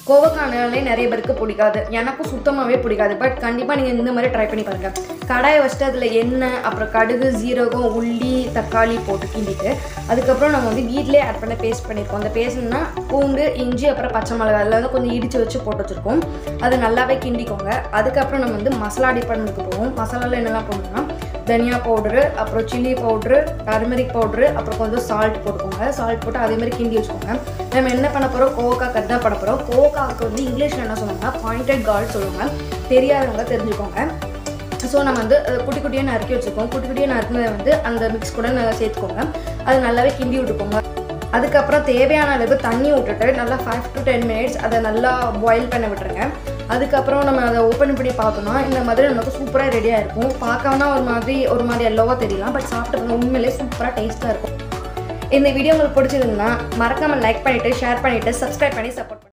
கோவக்கானாலே நிறைய பேருக்கு பிடிக்காது எனக்கும் சுத்தமாகவே பிடிக்காது பட் கண்டிப்பாக நீங்கள் இந்த மாதிரி ட்ரை பண்ணி பாருங்கள் கடாயை வச்சுட்டு அதில் எண்ணெய் அப்புறம் கடுகு ஜீரகம் உள்ளி தக்காளி போட்டு கிண்டிட்டு அதுக்கப்புறம் நம்ம வந்து வீட்டிலே ஆட் பண்ண பேஸ்ட் பண்ணியிருக்கோம் அந்த பேஸ்ட்னா பூண்டு இஞ்சி அப்புறம் பச்சை மிளகாய் அதில் வந்து கொஞ்சம் இடித்து வச்சு போட்டு வச்சுருக்கோம் அது நல்லாவே கிண்டிக்கோங்க அதுக்கப்புறம் நம்ம வந்து மசாலா டிபார்ட்மெண்ட்டுக்கு போவோம் மசாலாவில் என்னெல்லாம் போடணும்னா தனியா பவுட்ரு அப்புறம் சில்லி பவுட்ரு டர்மரிக் பவுட்ரு அப்புறம் கொஞ்சம் சால்ட் போட்டுக்கோங்க சால்ட் போட்டு அதே மாதிரி கிண்டி வச்சுக்கோங்க நம்ம என்ன பண்ண போகிறோம் கோவக்காக்கு தான் பண்ண போகிறோம் கோவக்காவுக்கு வந்து இங்கிலீஷில் என்ன சொல்லுவாங்கன்னா பாயிண்டட் கார்டு சொல்லுவாங்க தெரியாதவங்க தெரிஞ்சுக்கோங்க ஸோ நம்ம வந்து அது குட்டி குட்டியாக நறுக்கி வச்சுருக்கோம் குட்டி குட்டியாக நறுக்கினதை வந்து அந்த மிக்ஸ் கூட நல்லா சேர்த்துக்கோங்க அது நல்லாவே கிண்டி விட்டுக்கோங்க அதுக்கப்புறம் தேவையான அளவு தண்ணி விட்டுட்டு நல்லா ஃபைவ் டு டென் மினிட்ஸ் அதை நல்லா பாயில் பண்ண விட்டுருங்க அதுக்கப்புறம் நம்ம அதை ஓப்பன் பண்ணி பார்த்தோம்னா இந்த மாதிரி நமக்கு சூப்பராக ரெடியாக இருக்கும் பார்க்கணும்னா ஒரு மாதிரி ஒரு மாதிரி எல்லோவாக தெரியலாம் பட் சாப்பிட்டு உண்மையிலே சூப்பராக டேஸ்ட்டாக இருக்கும் இந்த வீடியோ உங்களுக்கு பிடிச்சிருந்தா மறக்காமல் லைக் பண்ணிவிட்டு ஷேர் பண்ணிவிட்டு சப்ஸ்கிரைப் பண்ணி சப்போர்ட்